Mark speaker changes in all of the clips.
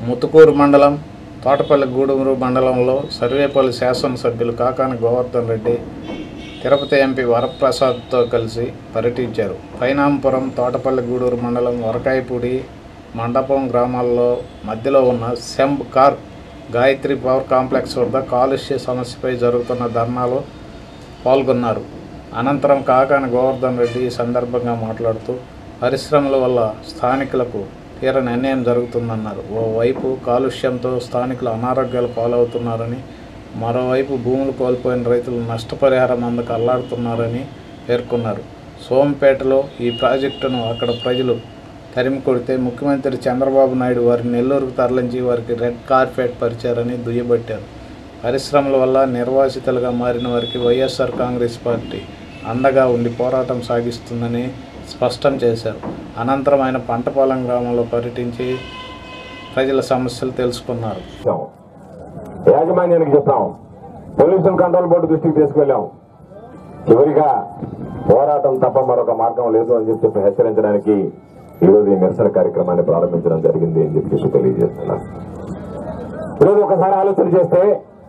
Speaker 1: ముతుకూరు మండలం తోటపల్లి గూడూరు మండలంలో సర్వేపల్లి శాసనసభ్యులు కాకాని గోవర్ధన్ రెడ్డి తిరుపతి ఎంపీ వరప్రసాద్తో కలిసి పర్యటించారు పైనాంపురం తోటపల్లి గూడూరు మండలం వరకాయపూడి మండపం గ్రామాల్లో మధ్యలో ఉన్న Sembcorp Gayatri power complex వద్ద కాలుష్య సమస్యపై జరుగుతున్న ధర్నాలో పాల్గొన్నారు అనంతరం కాకాని గోవర్ధన్ రెడ్డి ఈ సందర్భంగా మాట్లాడుతూ పరిశ్రమల వల్ల స్థానికులకు తీరని అన్యాయం జరుగుతుందన్నారు ఓవైపు కాలుష్యంతో స్థానికులు అనారోగ్యాలు పాలవుతున్నారని మరోవైపు భూములు కోల్పోయిన రైతులు నష్టపరిహారం అందక అల్లాడుతున్నారని పేర్కొన్నారు సోంపేటలో ఈ ప్రాజెక్టును అక్కడ ప్రజలు తరిమి కొడితే ముఖ్యమంత్రి చంద్రబాబు నాయుడు వారిని నెల్లూరుకు తరలించి వారికి రెడ్ కార్పెట్ పరిచారని దుయ్యబట్టారు పరిశ్రమల వల్ల నిర్వాసితులుగా మారిన వారికి వైఎస్ఆర్ కాంగ్రెస్ పార్టీ అండగా ఉండి పోరాటం సాగిస్తుందని స్పష్టం చేశారు అనంతరం ఆయన పంటపాలెం గ్రామంలో పర్యటించి ప్రజల సమస్యలు తెలుసుకున్నారు
Speaker 2: చెప్పాం యాజమాన్యానికి చెప్పాం పొల్యూషన్ కంట్రోల్ బోర్డు దృష్టికి తీసుకెళ్ళాం చివరిగా పోరాటం తప్ప మరొక మార్గం లేదు అని చెప్పి చెప్పి హెచ్చరించడానికి ఈరోజు ఈ నిరసన కార్యక్రమాన్ని ప్రారంభించడం జరిగింది అని చెప్పి చెప్పి తెలియజేస్తున్నాను ఈరోజు ఒకసారి ఆలోచన చేస్తే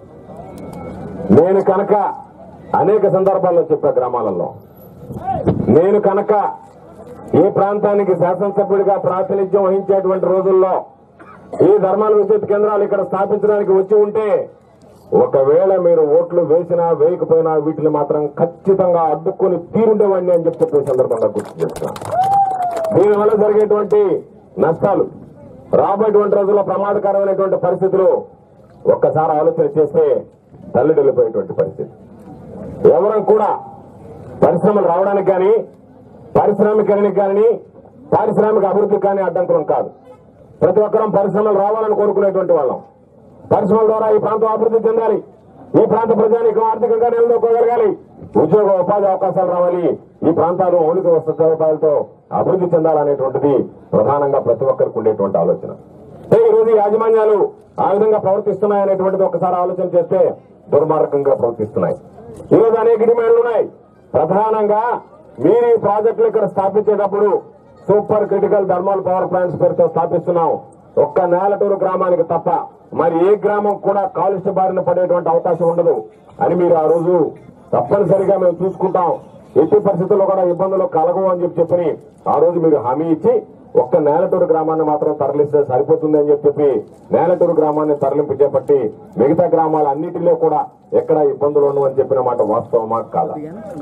Speaker 2: నేను కనుక అనేక సందర్భాల్లో చెప్పా గ్రామాలలో నేను కనుక ఈ ప్రాంతానికి శాసనసభ్యుడిగా ప్రాతినిధ్యం వహించేటువంటి రోజుల్లో ఈ ధర్మాల విద్యుత్ కేంద్రాలు ఇక్కడ స్థాపించడానికి వచ్చి ఉంటే ఒకవేళ మీరు ఓట్లు వేసినా వేయకపోయినా వీటిని మాత్రం ఖచ్చితంగా అడ్డుకొని తీరుండేవాడిని అని చెప్పి చెప్పే సందర్భంగా గుర్తు చేస్తున్నాను దీనివల్ల జరిగేటువంటి నష్టాలు రాబోయేటువంటి రోజుల్లో ప్రమాదకరమైనటువంటి పరిస్థితులు ఒక్కసారి ఆలోచన చేస్తే తల్లిదెల్లిపోయేటువంటి పరిస్థితి ఎవరం కూడా పరిశ్రమలు రావడానికి కానీ పారిశ్రామికరణకి కానీ పారిశ్రామిక అభివృద్ధికి కానీ అడ్డంకులం కాదు ప్రతి ఒక్కరం పరిశ్రమలు రావాలని కోరుకునేటువంటి వాళ్ళం పరిశ్రమల ద్వారా ఈ ప్రాంతం అభివృద్ధి చెందాలి ఈ ప్రాంత ప్రజానికి ఆర్థికంగా నిలదొక్కగలగాలి ఉద్యోగ ఉపాధి అవకాశాలు రావాలి ఈ ప్రాంతాలు మౌలిక వసతి సదుపాయాలతో అభివృద్ధి చెందాలనేటువంటిది ప్రధానంగా ప్రతి ఒక్కరికి ఉండేటువంటి ఆలోచన అంటే ఈ రోజు ఈ యాజమాన్యాలు ఆ విధంగా ప్రవర్తిస్తున్నాయనేటువంటిది ఒకసారి ఆలోచన చేస్తే దుర్మార్గంగా ప్రవర్తిస్తున్నాయి ఈ రోజు అనేక డిమాండ్లు ఉన్నాయి ప్రధానంగా మీరు ఈ ప్రాజెక్టులు ఇక్కడ స్థాపించేటప్పుడు supercritical thermal power plants పేరుతో స్థాపిస్తున్నాం ఒక్క నేలటూరు గ్రామానికి తప్ప మరి ఏ గ్రామం కూడా కాలుష్య బారిన పడేటువంటి అవకాశం ఉండదు అని మీరు ఆ రోజు తప్పనిసరిగా మేము చూసుకుంటాం ఎట్టి పరిస్థితుల్లో కూడా ఇబ్బందులు కలగవు అని చెప్పి చెప్పని ఆ రోజు మీరు హామీ ఇచ్చి ఒక్క నేలటూరు గ్రామాన్ని మాత్రం తరలిస్తే సరిపోతుంది అని చెప్పి చెప్పి నేలటూరు గ్రామాన్ని తరలింపు చేపట్టి మిగతా గ్రామాలన్నిటిలో కూడా ఎక్కడ ఇబ్బందులు ఉండవు అని చెప్పిన మాట వాస్తవమా కాదా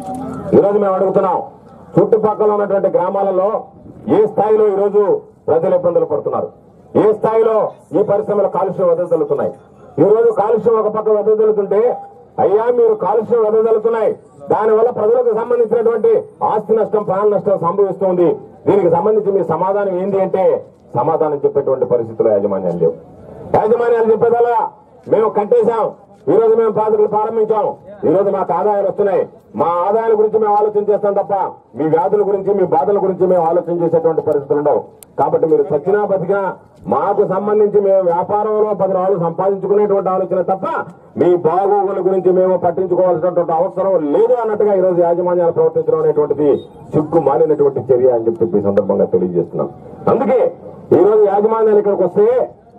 Speaker 2: ఈరోజు మేము అడుగుతున్నాం చుట్టుపక్కల ఉన్నటువంటి గ్రామాలలో ఏ స్థాయిలో ఈరోజు ప్రజలు ఇబ్బందులు పడుతున్నారు ఏ స్థాయిలో ఈ పరిశ్రమల కాలుష్యం వెదజల్లుతున్నాయి ఈ రోజు కాలుష్యం ఒక పక్క వెదజల్లుతుంటే అయ్యా మీరు కాలుష్యం వెదజల్లుతున్నాయి దానివల్ల ప్రజలకు సంబంధించినటువంటి ఆస్తి నష్టం ప్రాణ నష్టం సంభవిస్తుంది దీనికి సంబంధించి మీ సమాధానం ఏంటి అంటే సమాధానం చెప్పేటువంటి పరిస్థితులు యాజమాన్యాలు లేవు యాజమాన్యాలు చెప్పేదల్లా మేము కట్టేశాం ఈ రోజు మేము ప్రాజెక్టులు ప్రారంభించాం ఈ రోజు మాకు ఆదాయాలు వస్తున్నాయి మా ఆదాయాల గురించి మేము ఆలోచన చేస్తాం తప్ప మీ వ్యాధుల గురించి మీ బాధల గురించి మేము ఆలోచన చేసేటువంటి పరిస్థితులు ఉండవు కాబట్టి మీరు చచ్చినా బతికినా మాకు సంబంధించి మేము వ్యాపారంలో పది రోజులు సంపాదించుకునేటువంటి ఆలోచన తప్ప మీ బాగోగుల గురించి మేము పట్టించుకోవాల్సినటువంటి అవసరం లేదు అన్నట్టుగా ఈ రోజు యాజమాన్యాలు ప్రవర్తించడం అనేటువంటిది సిగ్గు మాలినటువంటి చర్య అని చెప్పి ఈ సందర్భంగా తెలియజేస్తున్నాం అందుకే ఈ రోజు యాజమాన్యాలు ఇక్కడికి వస్తే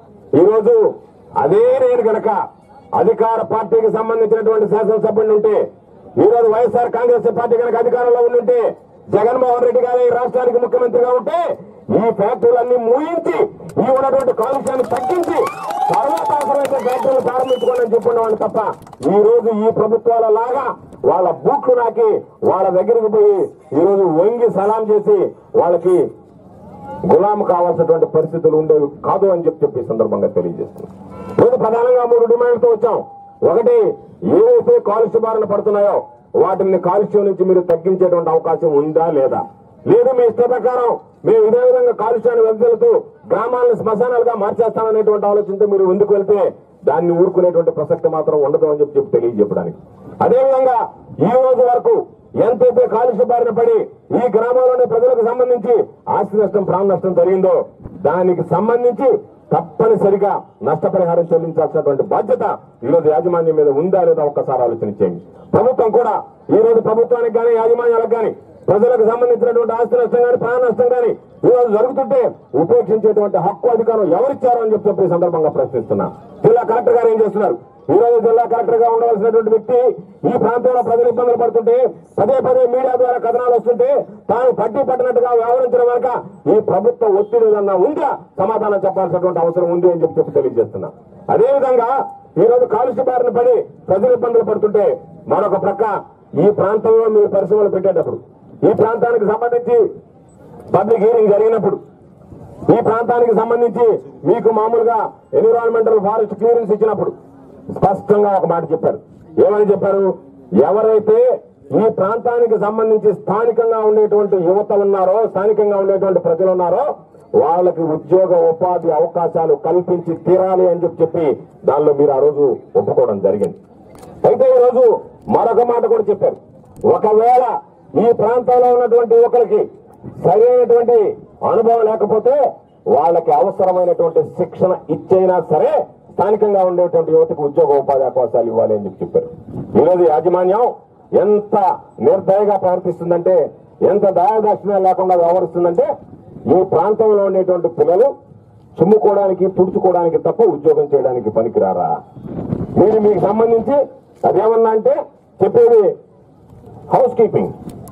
Speaker 2: ఈ రోజు అదే నేను గనక అధికార పార్టీకి సంబంధించినటువంటి శాసనసభ్యులు ఉంటే ఈ రోజు వైఎస్ఆర్ కాంగ్రెస్ పార్టీ కనుక అధికారంలో ఉండుంటే జగన్మోహన్ రెడ్డి గారు ఈ రాష్ట్రానికి ముఖ్యమంత్రిగా ఉంటే ఈ ఫ్యాక్టరీలన్నీ మూయించి ఈ ఉన్నటువంటి కాలుష్యాన్ని తగ్గించి తర్వాత అవసరమైతే ఫ్యాక్టరీలు ప్రారంభించుకోండి అని చెప్పుకున్నామని తప్ప ఈ రోజు ఈ ప్రభుత్వాల లాగా వాళ్ళ బూట్లు నాకి వాళ్ళ దగ్గరికి పోయి ఈ రోజు వంగి సలాం చేసి వాళ్ళకి గులాం కావాల్సినటువంటి పరిస్థితులు ఉండేవి కాదు అని చెప్పి చెప్పి ఈ సందర్భంగా తెలియజేస్తున్నాం రోజు ప్రధానంగా మూడు డిమాండ్లతో వచ్చాం ఒకటి ఏవైతే కాలుష్య బారిన పడుతున్నాయో వాటిని కాలుష్యం నుంచి మీరు తగ్గించేటువంటి అవకాశం ఉందా లేదా లేదు మీ ఇష్ట ప్రకారం మేము ఇదే విధంగా కాలుష్యాన్ని వెదజల్లుతూ గ్రామాలను శ్మశానాలుగా మార్చేస్తామనేటువంటి ఆలోచనతో మీరు ముందుకు వెళ్తే దాన్ని ఊరుకునేటువంటి ప్రసక్తి మాత్రం ఉండదు అని చెప్పి చెప్పి తెలియజెప్పడానికి అదేవిధంగా ఈ రోజు వరకు ఎంతైతే కాలుష్య బారిన పడి ఈ గ్రామంలోని ప్రజలకు సంబంధించి ఆస్తి నష్టం ప్రాణ నష్టం జరిగిందో దానికి సంబంధించి తప్పనిసరిగా నష్టపరిహారం చెల్లించాల్సినటువంటి బాధ్యత ఈ రోజు యాజమాన్యం మీద ఉందా లేదా ఒక్కసారి ఆలోచన చేయండి ప్రభుత్వం కూడా ఈ రోజు ప్రభుత్వానికి కానీ యాజమాన్యాలకు కానీ ప్రజలకు సంబంధించినటువంటి ఆస్తి నష్టం కానీ ప్రాణ నష్టం కానీ ఈ రోజు జరుగుతుంటే ఉపేక్షించేటువంటి హక్కు అధికారం ఎవరిచ్చారు అని చెప్పి చెప్పి ఈ సందర్భంగా ప్రశ్నిస్తున్నా జిల్లా కలెక్టర్ గారు ఏం చేస్తున్నారు ఈ రోజు జిల్లా కలెక్టర్ గా ఉండవలసినటువంటి వ్యక్తి ఈ ప్రాంతంలో ప్రజలు ఇబ్బందులు పడుతుంటే పదే పదే మీడియా ద్వారా కథనాలు వస్తుంటే తాను పట్టి పట్టినట్టుగా వ్యవహరించడం వెనక ఈ ప్రభుత్వ ఒత్తిడి ఏదన్నా ఉందా సమాధానం చెప్పాల్సినటువంటి అవసరం ఉంది అని చెప్పి చెప్పి తెలియజేస్తున్నా అదేవిధంగా ఈ రోజు కాలుష్య బారిన పడి ప్రజలు ఇబ్బందులు పడుతుంటే మరొక ప్రక్క ఈ ప్రాంతంలో మీరు పరిశ్రమలు పెట్టేటప్పుడు ఈ ప్రాంతానికి సంబంధించి పబ్లిక్ హీరింగ్ జరిగినప్పుడు ఈ ప్రాంతానికి సంబంధించి మీకు మామూలుగా ఎన్విరాన్మెంటల్ ఫారెస్ట్ క్లియరెన్స్ ఇచ్చినప్పుడు స్పష్టంగా ఒక మాట చెప్పారు ఏమని చెప్పారు ఎవరైతే ఈ ప్రాంతానికి సంబంధించి స్థానికంగా ఉండేటువంటి యువత ఉన్నారో స్థానికంగా ఉండేటువంటి ప్రజలు ఉన్నారో వాళ్ళకి ఉద్యోగ ఉపాధి అవకాశాలు కల్పించి తీరాలి అని చెప్పి చెప్పి దానిలో మీరు ఆ రోజు ఒప్పుకోవడం జరిగింది అయితే ఈ రోజు మరొక మాట కూడా చెప్పారు ఒకవేళ ఈ ప్రాంతంలో ఉన్నటువంటి యువకులకి సరైనటువంటి అనుభవం లేకపోతే వాళ్ళకి అవసరమైనటువంటి శిక్షణ ఇచ్చైనా సరే స్థానికంగా ఉండేటువంటి యువతకు ఉద్యోగ ఉపాధి అవకాశాలు ఇవ్వాలి అని చెప్పి చెప్పారు ఈరోజు యాజమాన్యం ఎంత నిర్దయగా ప్రవర్తిస్తుందంటే ఎంత దయాదాక్షిణ్యం లేకుండా వ్యవహరిస్తుందంటే ఈ ప్రాంతంలో ఉండేటువంటి పిల్లలు చుమ్ముకోవడానికి తుడుచుకోవడానికి తప్ప ఉద్యోగం చేయడానికి పనికిరారా మీరు మీకు సంబంధించి అదేమన్నా అంటే చెప్పేది హౌస్ కీపింగ్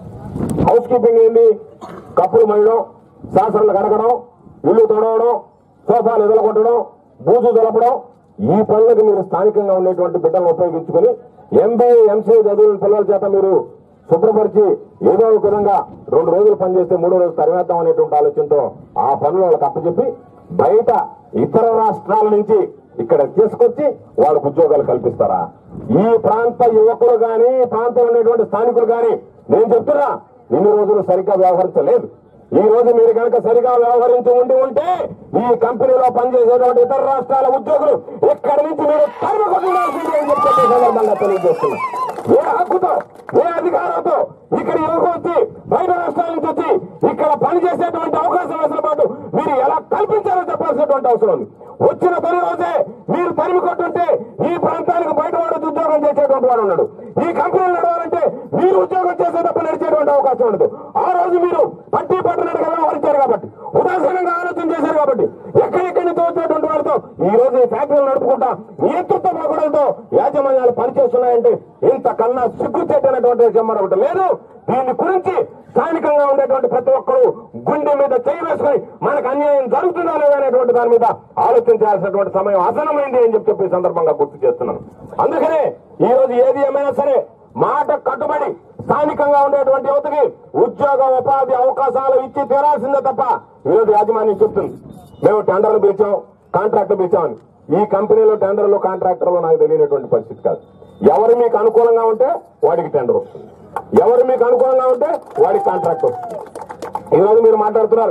Speaker 2: హౌస్ కీపింగ్ ఏంటి కప్పులు మళ్ళడం శాసనాలు కడగడం ఇల్లు తొడవడం సోఫాలు ఎదలగొట్టడం బూజు దొలపడం ఈ పనులకు మీరు స్థానికంగా ఉండేటువంటి బిడ్డలను ఉపయోగించుకుని ఎంబీఏ ఎంసీఏ చదువుల పిల్లల చేత మీరు శుభ్రపరిచి ఏదో ఒక విధంగా రెండు రోజులు పనిచేస్తే మూడో రోజు తరివేద్దాం అనేటువంటి ఆలోచనతో ఆ పనులు వాళ్ళకి అప్పచెప్పి బయట ఇతర రాష్ట్రాల నుంచి ఇక్కడ తీసుకొచ్చి వాళ్ళకు ఉద్యోగాలు కల్పిస్తారా ఈ ప్రాంత యువకులు గాని ఈ ప్రాంతంలో ఉండేటువంటి స్థానికులు గాని నేను చెప్తున్నా ఇన్ని రోజులు సరిగ్గా వ్యవహరించలేదు ఈ రోజు మీరు కనుక సరిగా వ్యవహరించి ఉండి ఉంటే ఈ కంపెనీలో పనిచేసేటువంటి ఇతర రాష్ట్రాల ఉద్యోగులు ఇక్కడి నుంచి మీరు తరిమి కొట్టాల్సిందే అని చెప్పి ఈ సందర్భంగా తెలియజేస్తున్నా ఏ హక్కుతో ఏ అధికారంతో ఇక్కడ యువకు వచ్చి బయట రాష్ట్రాల నుంచి వచ్చి ఇక్కడ పనిచేసేటువంటి అవకాశం వెసులుబాటు మీరు ఎలా కల్పించాలో చెప్పాల్సినటువంటి అవసరం ఉంది వచ్చిన తొలి రోజే మీరు తరిమి కొట్టుంటే ఈ ప్రాంతానికి బయట వాడు ఉద్యోగం చేసేటువంటి వాడు ఉన్నాడు ఈ కంపెనీలు నడవాలంటే మీరు ఉద్యోగం చేసేటప్పుడు నడిచేటువంటి అవకాశం ఉండదు ఆ రోజు మీరు పట్టి పట్టనట్టుగా వ్యవహరించారు కాబట్టి ఉదాసీనంగా ఆలోచన చేశారు కాబట్టి ఎక్కడెక్కడి నుంచి వచ్చేటువంటి వాళ్ళతో ఈ రోజు ఈ ఫ్యాక్టరీలు నడుపుకుంటా నేతృత్వ మొగడలతో యాజమాన్యాలు పనిచేస్తున్నాయంటే ఇంతకన్నా సిగ్గుచేటటువంటి విషయం మరొకటి లేదు దీని గురించి స్థానికంగా ఉండేటువంటి ప్రతి ఒక్కరూ గుండె మీద చేయి వేసుకొని మనకు అన్యాయం జరుగుతుందా లేదా అనేటువంటి దాని మీద ఆలోచన చేయాల్సినటువంటి సమయం అసనమైంది అని చెప్పి చెప్పి ఈ సందర్భంగా గుర్తు చేస్తున్నాను అందుకనే ఈ రోజు ఏది ఏమైనా సరే మాట కట్టుబడి స్థానికంగా ఉండేటువంటి యువతకి ఉద్యోగ ఉపాధి అవకాశాలు ఇచ్చి తీరాల్సిందే తప్ప ఈరోజు యాజమాన్యం చెప్తుంది మేము టెండర్లు పిలిచాం కాంట్రాక్టర్ పిలిచామని ఈ కంపెనీలో టెండర్లు కాంట్రాక్టర్లు నాకు తెలియనటువంటి పరిస్థితి కాదు ఎవరు మీకు అనుకూలంగా ఉంటే వాడికి టెండర్ వస్తుంది ఎవరు మీకు అనుకూలంగా ఉంటే వాడికి కాంట్రాక్ట్ వస్తుంది ఈరోజు మీరు మాట్లాడుతున్నారు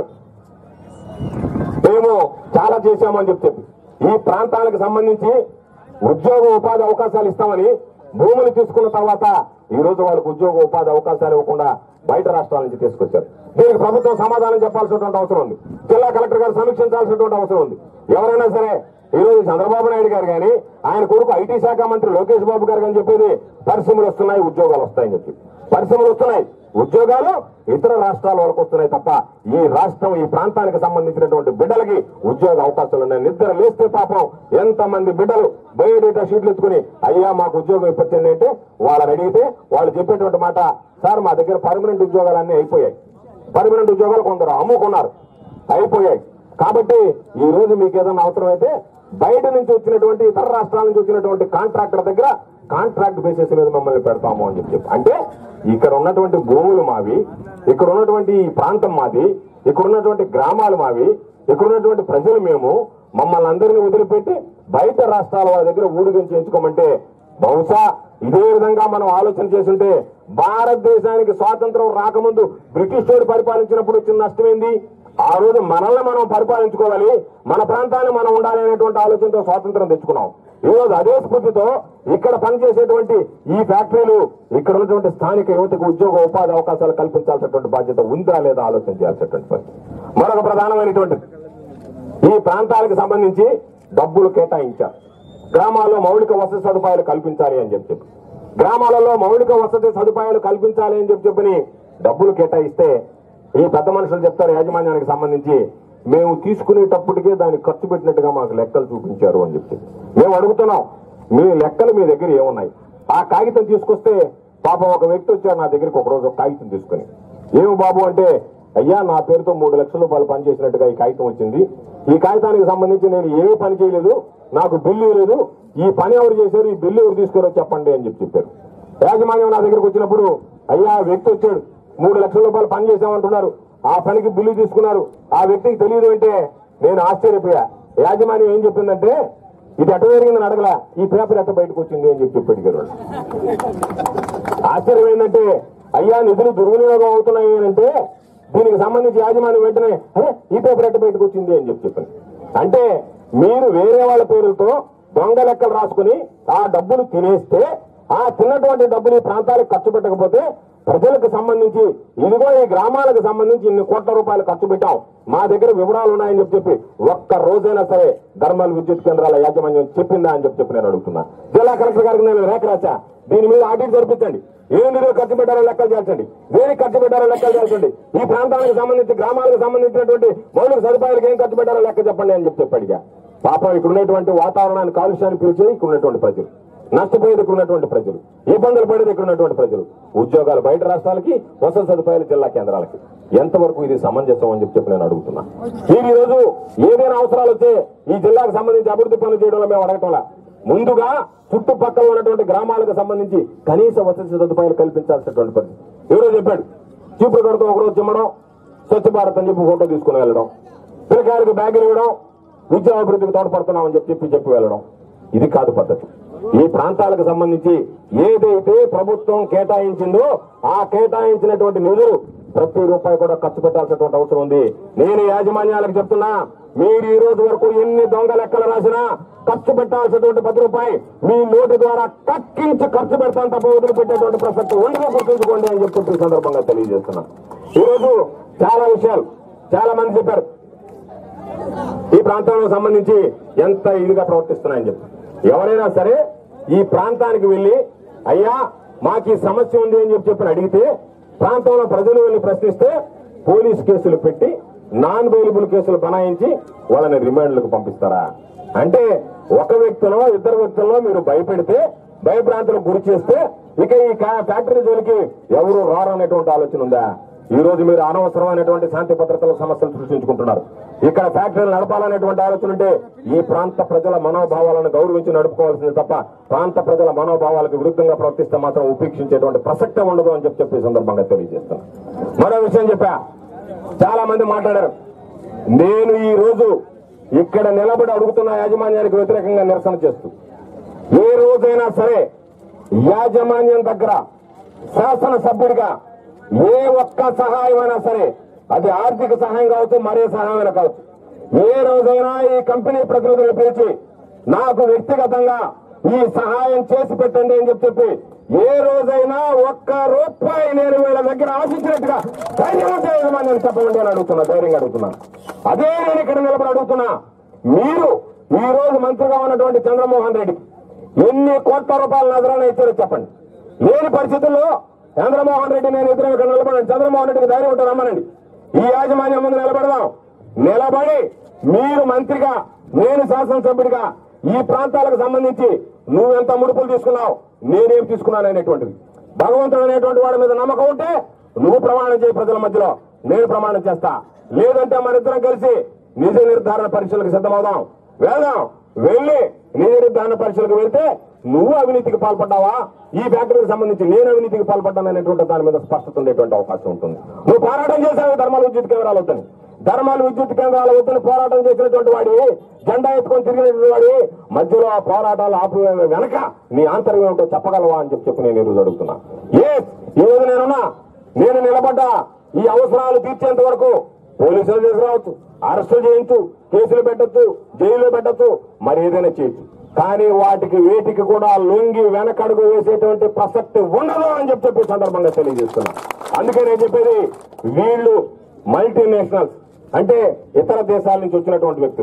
Speaker 2: మేము చాలా చేశామని చెప్పి చెప్పి ఈ ప్రాంతాలకు సంబంధించి ఉద్యోగ ఉపాధి అవకాశాలు ఇస్తామని భూములు తీసుకున్న తర్వాత ఈ రోజు వాళ్ళకు ఉద్యోగ ఉపాధి అవకాశాలు ఇవ్వకుండా బయట రాష్ట్రాల నుంచి తీసుకొచ్చారు దీనికి ప్రభుత్వం సమాధానం చెప్పాల్సినటువంటి అవసరం ఉంది జిల్లా కలెక్టర్ గారు సమీక్షించాల్సినటువంటి అవసరం ఉంది ఎవరైనా సరే ఈ రోజు చంద్రబాబు నాయుడు గారు కానీ ఆయన కొడుకు ఐటీ శాఖ మంత్రి లోకేష్ బాబు గారు కానీ చెప్పేది పరిశ్రమలు వస్తున్నాయి ఉద్యోగాలు వస్తాయని చెప్పి పరిశ్రమలు వస్తున్నాయి ఉద్యోగాలు ఇతర రాష్ట్రాల వరకు వస్తున్నాయి తప్ప ఈ రాష్ట్రం ఈ ప్రాంతానికి సంబంధించినటువంటి బిడ్డలకి ఉద్యోగ అవకాశాలు ఉన్నాయి నిద్ర లేస్తే పాపం ఎంత మంది బిడ్డలు బయోడేటా షీట్లు ఎత్తుకుని అయ్యా మాకు ఉద్యోగం ఇప్పించండి అంటే వాళ్ళని అడిగితే వాళ్ళు చెప్పేటువంటి మాట సార్ మా దగ్గర పర్మనెంట్ ఉద్యోగాలన్నీ అయిపోయాయి పర్మనెంట్ ఉద్యోగాలు కొందరు అమ్ముకున్నారు అయిపోయాయి కాబట్టి ఈ రోజు మీకు ఏదైనా అవసరమైతే బయట నుంచి వచ్చినటువంటి ఇతర రాష్ట్రాల నుంచి వచ్చినటువంటి కాంట్రాక్టర్ దగ్గర కాంట్రాక్ట్ బేసిస్ మీద మమ్మల్ని పెడతాము అని చెప్పి చెప్పి అంటే ఇక్కడ ఉన్నటువంటి భూములు మావి ఇక్కడ ఉన్నటువంటి ఈ ప్రాంతం మాది ఇక్కడ ఉన్నటువంటి గ్రామాలు మావి ఇక్కడ ఉన్నటువంటి ప్రజలు మేము మమ్మల్ని అందరినీ వదిలిపెట్టి బయట రాష్ట్రాల వాళ్ళ దగ్గర ఊడిగం చేయించుకోమంటే బహుశా ఇదే విధంగా మనం ఆలోచన చేస్తుంటే భారతదేశానికి స్వాతంత్రం రాకముందు బ్రిటిష్ వాడు పరిపాలించినప్పుడు వచ్చిన నష్టమేంది ఆ రోజు మనల్ని మనం పరిపాలించుకోవాలి మన ప్రాంతాన్ని మనం ఉండాలి అనేటువంటి ఆలోచనతో స్వాతంత్రం తెచ్చుకున్నాం ఈ రోజు అదే స్ఫూర్తితో ఇక్కడ పనిచేసేటువంటి ఈ ఫ్యాక్టరీలు ఇక్కడ ఉన్నటువంటి స్థానిక యువతకు ఉద్యోగ ఉపాధి అవకాశాలు కల్పించాల్సినటువంటి బాధ్యత ఉందా లేదా ఆలోచన చేయాల్సినటువంటి పరిస్థితి మరొక ప్రధానమైనటువంటి ఈ ప్రాంతాలకు సంబంధించి డబ్బులు కేటాయించారు గ్రామాల్లో మౌలిక వసతి సదుపాయాలు కల్పించాలి అని చెప్పి చెప్పి గ్రామాలలో మౌలిక వసతి సదుపాయాలు కల్పించాలి అని చెప్పి చెప్పని డబ్బులు కేటాయిస్తే ఈ పెద్ద మనుషులు చెప్తారు యాజమాన్యానికి సంబంధించి మేము తీసుకునేటప్పటికే దాన్ని ఖర్చు పెట్టినట్టుగా మాకు లెక్కలు చూపించారు అని చెప్పి మేము అడుగుతున్నాం మీ లెక్కలు మీ దగ్గర ఏమున్నాయి ఆ కాగితం తీసుకొస్తే పాపం ఒక వ్యక్తి వచ్చాడు నా దగ్గరికి ఒక రోజు ఒక కాగితం తీసుకుని ఏమి బాబు అంటే అయ్యా నా పేరుతో మూడు లక్షల రూపాయలు పని చేసినట్టుగా ఈ కాగితం వచ్చింది ఈ కాగితానికి సంబంధించి నేను ఏ పని చేయలేదు నాకు బిల్లు లేదు ఈ పని ఎవరు చేశారు ఈ బిల్లు ఎవరు తీసుకురో చెప్పండి అని చెప్పి చెప్పారు యాజమాన్యం నా దగ్గరికి వచ్చినప్పుడు అయ్యా ఆ వ్యక్తి వచ్చాడు మూడు లక్షల రూపాయలు పని చేశామంటున్నారు ఆ పనికి బిల్లు తీసుకున్నారు ఆ వ్యక్తికి తెలియదు అంటే నేను ఆశ్చర్యపోయా యాజమాన్యం ఏం చెప్పిందంటే ఇది ఎట్ట జరిగిందని అడగలా ఈ పేపర్ ఎట్ట బయటకు వచ్చింది అని చెప్పి చెప్పి అడిగారు వాళ్ళు. ఆశ్చర్యం ఏంటంటే అయ్యా నిధులు దుర్వినియోగం అవుతున్నాయి అని అంటే దీనికి సంబంధించి యాజమాన్యం వెంటనే అరే ఈ పేపర్ ఎట్ట బయటకు వచ్చింది అని చెప్పి చెప్పాను అంటే మీరు వేరే వాళ్ళ పేరుతో దొంగ లెక్కలు రాసుకుని ఆ డబ్బులు తినేస్తే ఆ తిన్నటువంటి డబ్బులు ఈ ప్రాంతాలకు ఖర్చు పెట్టకపోతే ప్రజలకు సంబంధించి ఇదిగో ఈ గ్రామాలకు సంబంధించి ఇన్ని కోట్ల రూపాయలు ఖర్చు పెట్టాం మా దగ్గర వివరాలు ఉన్నాయని చెప్పి చెప్పి ఒక్క రోజైనా సరే ధర్మాల విద్యుత్ కేంద్రాల యాజమాన్యం చెప్పిందా అని చెప్పి చెప్పి నేను అడుగుతున్నా జిల్లా కలెక్టర్ గారికి నేను రేఖ రాశా దీని మీద ఆడిట్ జరిపించండి ఏ నిధులు ఖర్చు పెట్టారో లెక్కలు చేర్చండి దేనికి ఖర్చు పెట్టారో లెక్కలు చేర్చండి ఈ ప్రాంతానికి సంబంధించి గ్రామాలకు సంబంధించినటువంటి మౌలిక సదుపాయాలకు ఏం ఖర్చు పెట్టారో లెక్క చెప్పండి అని చెప్పి చెప్పాడిగా పాపం ఇక్కడ ఉన్నటువంటి వాతావరణాన్ని కాలుష్యాన్ని పీల్చేది ఇక్కడ ఉన్నటువంటి ప్రజలు నష్టపోయేది ఇక్కడ ఉన్నటువంటి ప్రజలు ఇబ్బందులు పడేది ఇక్కడ ఉన్నటువంటి ప్రజలు ఉద్యోగాలు బయట రాష్ట్రాలకి వసతి సదుపాయాలు జిల్లా కేంద్రాలకి ఎంతవరకు ఇది సమంజసం అని చెప్పి చెప్పి నేను అడుగుతున్నా మీరు ఈ రోజు ఏదైనా అవసరాలు వస్తే ఈ జిల్లాకు సంబంధించి అభివృద్ధి పనులు చేయడంలో మేము అడగటంలా ముందుగా చుట్టుపక్కల ఉన్నటువంటి గ్రామాలకు సంబంధించి కనీస వసతి సదుపాయాలు కల్పించాల్సినటువంటి పరిస్థితి ఎవరో చెప్పాడు చీపురు కడుతూ ఒకరోజు చిమ్మడం స్వచ్ఛ భారత్ అని చెప్పి ఫోటో తీసుకుని వెళ్ళడం పిల్లకాయలకు బ్యాగులు ఇవ్వడం విద్యా అభివృద్ధికి తోడ్పడుతున్నామని చెప్పి చెప్పి చెప్పి వెళ్ళడం ఇది కాదు పద్ధతి ఈ ప్రాంతాలకు సంబంధించి ఏదైతే ప్రభుత్వం కేటాయించిందో ఆ కేటాయించినటువంటి నిధులు ప్రతి రూపాయి కూడా ఖర్చు పెట్టాల్సినటువంటి అవసరం ఉంది నేను యాజమాన్యాలకు చెప్తున్నా మీరు ఈ రోజు వరకు ఎన్ని దొంగ లెక్కలు రాసినా ఖర్చు పెట్టాల్సినటువంటి పది రూపాయి మీ నోటి ద్వారా కక్కించి ఖర్చు పెడతాను తప్ప వదిలిపెట్టేటువంటి ప్రసక్తి ఉండగా గుర్తుంచుకోండి అని చెప్పి ఈ సందర్భంగా తెలియజేస్తున్నా ఈ రోజు చాలా విషయాలు చాలా మంది చెప్పారు ఈ ప్రాంతానికి సంబంధించి ఎంత ఇదిగా ప్రవర్తిస్తున్నాయని చెప్పి ఎవరైనా సరే ఈ ప్రాంతానికి వెళ్లి అయ్యా మాకు ఈ సమస్య ఉంది అని చెప్పి చెప్పి అడిగితే ప్రాంతంలో ప్రజలు వెళ్లి ప్రశ్నిస్తే పోలీస్ కేసులు పెట్టి నాన్ బెయిలబుల్ కేసులు బనాయించి వాళ్ళని రిమాండ్లకు పంపిస్తారా అంటే ఒక వ్యక్తిలో ఇద్దరు వ్యక్తుల్లో మీరు భయపెడితే భయభ్రాంతులకు గురి చేస్తే ఇక ఈ కా- ఫ్యాక్టరీ జోలికి ఎవరు రారనేటువంటి ఆలోచన ఉందా ఈ రోజు మీరు అనవసరమైనటువంటి శాంతి భద్రతల సమస్యలు సృష్టించుకుంటున్నారు ఇక్కడ ఫ్యాక్టరీలు నడపాలనేటువంటి ఆలోచన ఉంటే ఈ ప్రాంత ప్రజల మనోభావాలను గౌరవించి నడుపుకోవాల్సింది తప్ప ప్రాంత ప్రజల మనోభావాలకు విరుద్ధంగా ప్రవర్తిస్తే మాత్రం ఉపేక్షించేటువంటి ప్రసక్తే ఉండదు అని చెప్పి చెప్పే సందర్భంగా తెలియజేస్తున్నా మరో విషయం చెప్పా చాలా మంది మాట్లాడారు నేను ఈ రోజు ఇక్కడ నిలబడి అడుగుతున్న యాజమాన్యానికి వ్యతిరేకంగా నిరసన చేస్తూ ఏ రోజైనా సరే యాజమాన్యం దగ్గర శాసనసభ్యుడిగా ఏ ఒక్క సహాయమైనా సరే అది ఆర్థిక సహాయం కావచ్చు మరే సహాయమైనా కావచ్చు ఏ రోజైనా ఈ కంపెనీ ప్రతినిధులు పిలిచి నాకు వ్యక్తిగతంగా ఈ సహాయం చేసి పెట్టండి అని చెప్పి చెప్పి ఏ రోజైనా ఒక్క రూపాయి నేను వీళ్ళ దగ్గర ఆశించినట్టుగా ధైర్యం ఉంటే యజమాని చెప్పండి అని అడుగుతున్నా ధైర్యంగా అడుగుతున్నా అదే నేను ఇక్కడ నిలబడి అడుగుతున్నా మీరు ఈ రోజు మంత్రిగా ఉన్నటువంటి చంద్రమోహన్ రెడ్డి ఎన్ని కోట్ల రూపాయల నజరాన ఇచ్చారో చెప్పండి లేని పరిస్థితుల్లో చంద్రమోహన్ రెడ్డి నేను ఇద్దరు ఇక్కడ నిలబడండి చంద్రమోహన్ రెడ్డికి ధైర్యం ఉంటే రమ్మనండి ఈ యాజమాన్యం ముందు నిలబడదాం నిలబడి మీరు మంత్రిగా నేను శాసనసభ్యుడిగా ఈ ప్రాంతాలకు సంబంధించి నువ్వెంత ముడుపులు తీసుకున్నావు నేనేం తీసుకున్నాను అనేటువంటిది భగవంతుడు అనేటువంటి వాడి మీద నమ్మకం ఉంటే నువ్వు ప్రమాణం చేయి ప్రజల మధ్యలో నేను ప్రమాణం చేస్తా లేదంటే మనిద్దరం కలిసి నిజ నిర్ధారణ పరీక్షలకు సిద్ధమవుదాం వెళ్దాం వెళ్ళి నిజ నిర్ధారణ పరీక్షలకు వెళ్తే నువ్వు అవినీతికి పాల్పడ్డావా ఈ ఫ్యాక్టరీకి సంబంధించి నేను అవినీతికి పాల్పడ్డాను అనేటువంటి దాని మీద స్పష్టత ఉండేటువంటి అవకాశం ఉంటుంది నువ్వు పోరాటం చేశావు ధర్మాల విద్యుత్ కేంద్రాలు వద్దని ధర్మాల విద్యుత్ కేంద్రాలు వద్దని పోరాటం చేసినటువంటి వాడి జెండా ఎత్తుకొని తిరిగినటువంటి వాడి మధ్యలో ఆ పోరాటాలు ఆపు వెనక నీ ఆంతర్యం ఏమిటో చెప్పగలవా అని చెప్పి చెప్పి నేను ఈరోజు అడుగుతున్నా ఏ ఈ రోజు నేనున్నా నేను నిలబడ్డా ఈ అవసరాలు తీర్చేంత వరకు పోలీసులు తీసుకురావచ్చు అరెస్టులు చేయొచ్చు కేసులు పెట్టొచ్చు జైల్లో పెట్టొచ్చు మరి ఏదైనా చేయొచ్చు కానీ వాటికి వేటికి కూడా లొంగి వెనకడుగు వేసేటువంటి ప్రసక్తి ఉండదు అని చెప్పి చెప్పే సందర్భంగా తెలియజేస్తున్నా అందుకే నేను చెప్పేది వీళ్ళు మల్టీనేషనల్స్ అంటే ఇతర దేశాల నుంచి వచ్చినటువంటి వ్యక్తులు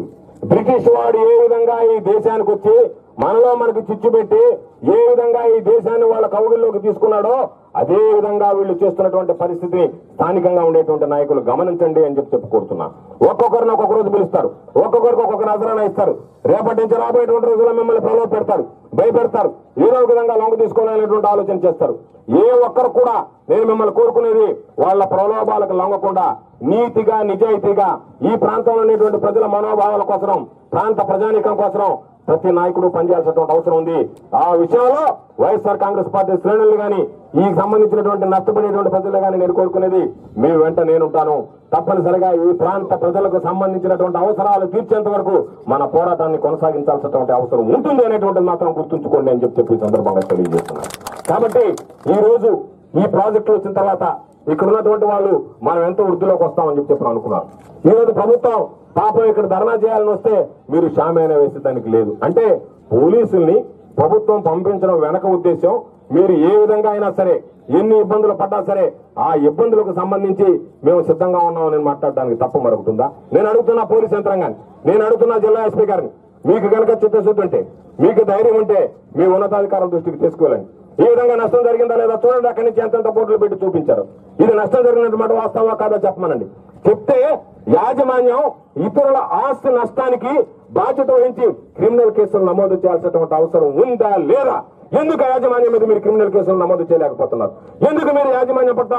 Speaker 2: బ్రిటిష్ వాడు ఏ విధంగా ఈ దేశానికి వచ్చి మనలో మనకి చిచ్చు పెట్టి ఏ విధంగా ఈ దేశాన్ని వాళ్ళ కౌగుల్లోకి తీసుకున్నాడో అదే విధంగా వీళ్ళు చేస్తున్నటువంటి పరిస్థితిని స్థానికంగా ఉండేటువంటి నాయకులు గమనించండి అని చెప్పి చెప్పి కోరుతున్నా ఒక్కొక్కరిని ఒక్కొక్క రోజు పిలుస్తారు ఒక్కొక్కరికి ఒక్కొక్క నజరాన ఇస్తారు రేపటి నుంచి రాబోయేటువంటి రోజుల్లో మిమ్మల్ని ప్రలోభ పెడతారు భయపెడతారు ఏదో ఒక విధంగా లొంగ తీసుకోవాలనేటువంటి ఆలోచన చేస్తారు ఏ ఒక్కరు కూడా నేను మిమ్మల్ని కోరుకునేది వాళ్ళ ప్రలోభాలకు లొంగకుండా నీతిగా నిజాయితీగా ఈ ప్రాంతంలో ఉండేటువంటి ప్రజల మనోభావాల కోసం ప్రాంత ప్రజానీకం కోసం ప్రతి నాయకుడు పనిచేయాల్సినటువంటి అవసరం ఉంది ఆ విషయంలో వైఎస్ఆర్ కాంగ్రెస్ పార్టీ శ్రేణులు గాని ఈ సంబంధించినటువంటి నష్టపడేటువంటి ప్రజలు గాని నేను కోరుకునేది మీ వెంట నేనుంటాను తప్పనిసరిగా ఈ ప్రాంత ప్రజలకు సంబంధించినటువంటి అవసరాలు తీర్చేంత వరకు మన పోరాటాన్ని కొనసాగించాల్సినటువంటి అవసరం ఉంటుంది అనేటువంటిది మాత్రం గుర్తుంచుకోండి అని చెప్పి చెప్పి ఈ సందర్భంగా తెలియజేస్తున్నాను కాబట్టి ఈ రోజు ఈ ప్రాజెక్టు వచ్చిన తర్వాత ఇక్కడ ఉన్నటువంటి వాళ్ళు మనం ఎంత వృద్ధిలోకి వస్తామని చెప్పి చెప్పి అనుకున్నారు ఈ రోజు ప్రభుత్వం పాపం ఇక్కడ ధర్నా చేయాలని వస్తే మీరు షామేనా వేసేదానికి లేదు అంటే పోలీసుల్ని ప్రభుత్వం పంపించడం వెనక ఉద్దేశం మీరు ఏ విధంగా అయినా సరే ఎన్ని ఇబ్బందులు పడ్డా సరే ఆ ఇబ్బందులకు సంబంధించి మేము సిద్ధంగా ఉన్నామని మాట్లాడడానికి తప్ప మరొకటుందా నేను అడుగుతున్నా పోలీస్ యంత్రాంగాన్ని నేను అడుగుతున్నా జిల్లా ఎస్పీ గారిని మీకు కనుక చిత్తశుద్ధి ఉంటే మీకు ధైర్యం ఉంటే మీ ఉన్నతాధికారుల దృష్టికి తీసుకువెళ్ళండి ఈ విధంగా నష్టం జరిగిందా లేదా చూడండి అక్కడి నుంచి ఎంతెంత బోర్డులు పెట్టి చూపించారు ఇది నష్టం జరిగినటువంటి వాస్తవా కాదా చెప్పమనండి చెప్తే యాజమాన్యం ఇతరుల ఆస్తి నష్టానికి బాధ్యత వహించి క్రిమినల్ కేసులు నమోదు చేయాల్సినటువంటి అవసరం ఉందా లేదా ఎందుకు యాజమాన్యం మీద మీరు క్రిమినల్ కేసులు నమోదు చేయలేకపోతున్నారు ఎందుకు మీరు యాజమాన్యం పట్ల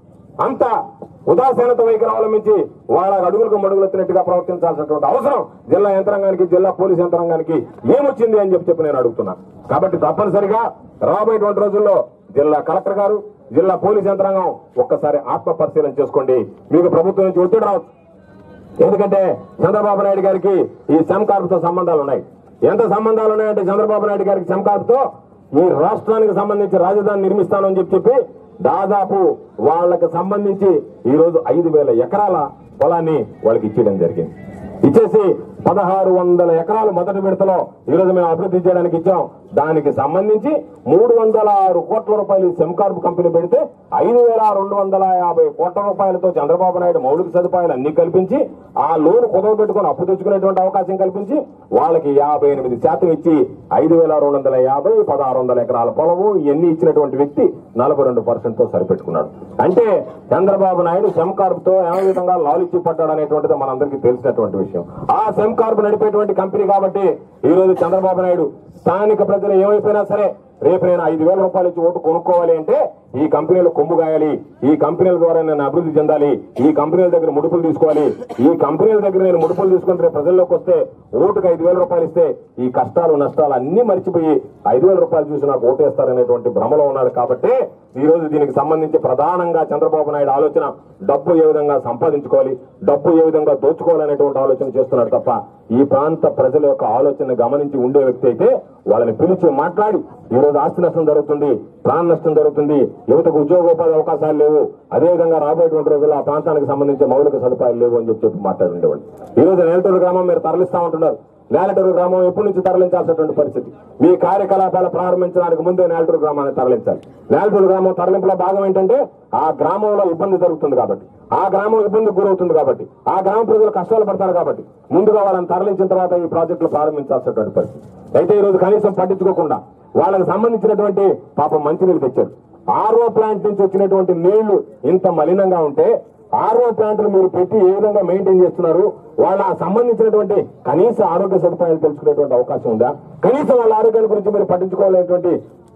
Speaker 2: అంత ఉదాసీనత వైఖరి అవలంబించి వాళ్ళ అడుగులకు మడుగులెత్తినట్టుగా ప్రవర్తించాల్సినటువంటి అవసరం జిల్లా యంత్రాంగానికి జిల్లా పోలీస్ యంత్రాంగానికి ఏమొచ్చింది అని చెప్పి చెప్పి నేను అడుగుతున్నా కాబట్టి తప్పనిసరిగా రాబోయేటువంటి రోజుల్లో జిల్లా కలెక్టర్ గారు జిల్లా పోలీస్ యంత్రాంగం ఒక్కసారి ఆత్మ పరిశీలన చేసుకోండి మీకు ప్రభుత్వం నుంచి ఒత్తిడి రావచ్చు ఎందుకంటే చంద్రబాబు నాయుడు గారికి ఈ సెమ్కార్ప్ తో సంబంధాలు ఉన్నాయి ఎంత సంబంధాలు ఉన్నాయంటే చంద్రబాబు నాయుడు గారికి సెమ్కార్ప్ తో ఈ రాష్ట్రానికి సంబంధించి రాజధాని నిర్మిస్తానని చెప్పి చెప్పి దాదాపు వాళ్ళకి సంబంధించి ఈ రోజు ఐదు వేల ఎకరాల పొలాన్ని వాళ్ళకి ఇచ్చేయడం జరిగింది ఇచ్చేసి పదహారు వందల ఎకరాలు మొదటి విడతలో ఈ రోజు మేము అభివృద్ధి చేయడానికి ఇచ్చాం దానికి సంబంధించి మూడు వందల ఆరు కోట్ల రూపాయలు సెమ్కార్ప్ కంపెనీ పెడితే ఐదు వేల రెండు వందల యాభై కోట్ల రూపాయలతో చంద్రబాబు నాయుడు మౌలిక సదుపాయాలు అన్ని కల్పించి ఆ లోన్ కుదవ పెట్టుకుని అప్పు తెచ్చుకునేటువంటి అవకాశం కల్పించి వాళ్ళకి యాభై ఎనిమిది శాతం ఇచ్చి ఐదు వేల రెండు వందల యాభై పదహారు వందల ఎకరాల పొలము ఇవన్నీ ఇచ్చినటువంటి వ్యక్తి నలభై రెండు పర్సెంట్ తో సరిపెట్టుకున్నాడు అంటే చంద్రబాబు నాయుడు సెమ్కార్ప్ తో ఏ విధంగా లాలిచ్చి పడ్డాడు అనేటువంటిది మనందరికీ తెలిసినటువంటి విషయం ఆ సెమ్కార్ప్ నడిపేటువంటి కంపెనీ కాబట్టి ఈ రోజు చంద్రబాబు నాయుడు స్థానిక ప్రజలు ఏమైపోయినా సరే రేపు నేను ఐదు వేల రూపాయలు ఇచ్చి ఓటు కొనుక్కోవాలి అంటే ఈ కంపెనీలు కొమ్ము గాయాలి ఈ కంపెనీల ద్వారా నేను అభివృద్ధి చెందాలి ఈ కంపెనీల దగ్గర ముడుపులు తీసుకోవాలి ఈ కంపెనీల దగ్గర నేను ముడుపులు తీసుకుంటే రేపు ప్రజల్లోకి వస్తే ఓటుకు ఐదు వేల రూపాయలు ఇస్తే ఈ కష్టాలు నష్టాలు అన్ని మర్చిపోయి ఐదు వేల రూపాయలు చూసి నాకు ఓటేస్తారనేటువంటి భ్రమలో ఉన్నాడు కాబట్టి ఈ రోజు దీనికి సంబంధించి ప్రధానంగా చంద్రబాబు నాయుడు ఆలోచన డబ్బు ఏ విధంగా సంపాదించుకోవాలి డబ్బు ఏ విధంగా దోచుకోవాలనేటువంటి ఆలోచన చేస్తున్నాడు తప్ప ఈ ప్రాంత ప్రజల యొక్క ఆలోచన గమనించి ఉండే వ్యక్తి అయితే వాళ్ళని పిలిచి మాట్లాడి ఈ రోజు ఆస్తి నష్టం జరుగుతుంది ప్రాణ నష్టం జరుగుతుంది యువతకు ఉద్యోగోపాధి అవకాశాలు లేవు అదేవిధంగా రాబోయేటువంటి రోజుల్లో ఆ ప్రాంతానికి సంబంధించిన మౌలిక సదుపాయాలు లేవు అని చెప్పి చెప్పి మాట్లాడి ఉండేవాళ్ళు ఈ రోజు నేలటూరు గ్రామం మీరు తరలిస్తా ఉంటున్నారు నేలటూరు గ్రామం ఎప్పటి నుంచి తరలించాల్సినటువంటి పరిస్థితి మీ కార్యకలాపాలు ప్రారంభించడానికి ముందే నేలటూరు గ్రామాన్ని తరలించాలి నేలటూరు గ్రామం తరలింపులో భాగం ఏంటంటే ఆ గ్రామంలో ఇబ్బంది జరుగుతుంది కాబట్టి ఆ గ్రామం ఇబ్బందికి గురవుతుంది కాబట్టి ఆ గ్రామ ప్రజలు కష్టాలు పడతారు కాబట్టి ముందుగా వాళ్ళని తరలించిన తర్వాత ఈ ప్రాజెక్టులు ప్రారంభించాల్సినటువంటి పరిస్థితి అయితే ఈ రోజు కనీసం పట్టించుకోకుండా వాళ్ళకి సంబంధించినటువంటి పాపం మంచినీళ్ళు తెచ్చారు ఆర్ఓ ప్లాంట్ నుంచి వచ్చినటువంటి నీళ్లు ఇంత మలినంగా ఉంటే ఆర్ఓ ప్లాంట్లు మీరు పెట్టి ఏ విధంగా మెయింటైన్ చేస్తున్నారు వాళ్ళ సంబంధించినటువంటి కనీస ఆరోగ్య సదుపాయాలు తెలుసుకునేటువంటి అవకాశం ఉందా కనీసం వాళ్ళ ఆరోగ్యాల గురించి మీరు పట్టించుకోవాలనేటువంటి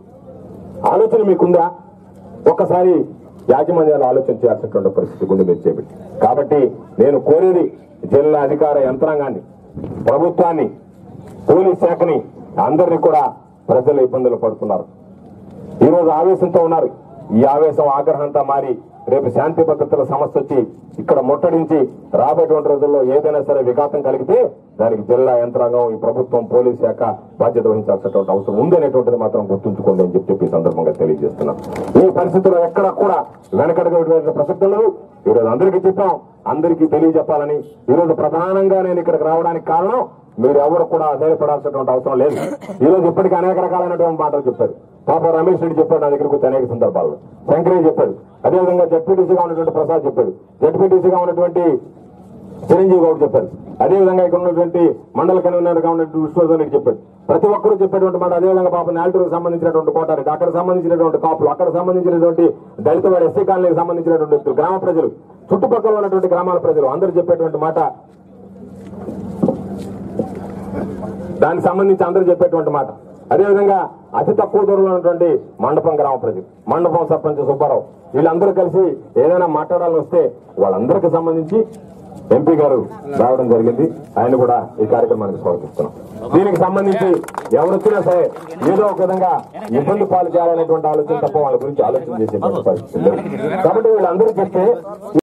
Speaker 2: ఆలోచన మీకుందా ఒక్కసారి యాజమాన్యాలు ఆలోచన చేయాల్సినటువంటి పరిస్థితి గుండె మీరు చేపట్టి కాబట్టి నేను కోరేది జిల్లా అధికార యంత్రాంగాన్ని ప్రభుత్వాన్ని పోలీస్ శాఖని అందరినీ కూడా ప్రజలు ఇబ్బందులు పడుతున్నారు ఈ రోజు ఆవేశంతో ఉన్నారు ఈ ఆవేశం ఆగ్రహంతో మారి రేపు శాంతి భద్రతల సమస్య వచ్చి ఇక్కడ ముట్టడించి రాబోయేటువంటి రోజుల్లో ఏదైనా సరే విఘాతం కలిగితే దానికి జిల్లా యంత్రాంగం ఈ ప్రభుత్వం పోలీస్ శాఖ బాధ్యత వహించాల్సినటువంటి అవసరం ఉంది అనేటువంటిది మాత్రం గుర్తుంచుకోండి అని చెప్పి చెప్పి ఈ సందర్భంగా తెలియజేస్తున్నాం ఈ పరిస్థితుల్లో ఎక్కడ కూడా వెనకడగటువంటి ప్రసక్తి ఉండదు ఈరోజు అందరికీ చెప్పాం అందరికీ తెలియజెప్పాలని ఈరోజు ప్రధానంగా నేను ఇక్కడికి రావడానికి కారణం మీరు ఎవరు కూడా అధైర్యపడాల్సినటువంటి అవసరం లేదు ఈ రోజు ఇప్పటికీ అనేక రకాలైనటువంటి మాటలు చెప్పారు పాప రమేష్ రెడ్డి చెప్పాడు నా దగ్గరకు వచ్చి అనేక సందర్భాల్లో శంకరయ్య చెప్పాడు అదేవిధంగా జడ్పీటీసీగా ఉన్నటువంటి ప్రసాద్ చెప్పాడు జడ్పీటీసీగా ఉన్నటువంటి చిరంజీవి గౌడ్ చెప్పారు అదేవిధంగా ఇక్కడ ఉన్నటువంటి మండల కన్వీనర్ గా ఉన్నటువంటి విశ్వనాథ్ రెడ్డి చెప్పాడు ప్రతి ఒక్కరూ చెప్పేటువంటి మాట అదేవిధంగా పాప నాల్టూరుకు సంబంధించినటువంటి కోటారెడ్డి అక్కడ సంబంధించినటువంటి కాపులు అక్కడ సంబంధించినటువంటి దళిత వాడి ఎస్సీ కాలనీకి సంబంధించినటువంటి వ్యక్తులు గ్రామ ప్రజలు చుట్టుపక్కల ఉన్నటువంటి గ్రామాల ప్రజలు అందరూ చెప్పేటువంటి మాట దానికి సంబంధించి అందరూ చెప్పేటువంటి మాట అదేవిధంగా అతి తక్కువ దూరంలో ఉన్నటువంటి మండపం గ్రామ ప్రజలు మండపం సర్పంచ్ సుబ్బారావు వీళ్ళందరూ కలిసి ఏదైనా మాట్లాడాలని వస్తే వాళ్ళందరికీ సంబంధించి ఎంపీ గారు రావడం జరిగింది ఆయన కూడా ఈ కార్యక్రమానికి స్వాగతిస్తున్నాం దీనికి సంబంధించి ఎవరు వచ్చినా సరే ఏదో ఒక విధంగా ఇబ్బంది పాలు చేయాలనేటువంటి ఆలోచన తప్ప వాళ్ళ గురించి ఆలోచన చేసేటువంటి పరిస్థితి లేదు. కాబట్టి వీళ్ళందరూ చెప్తే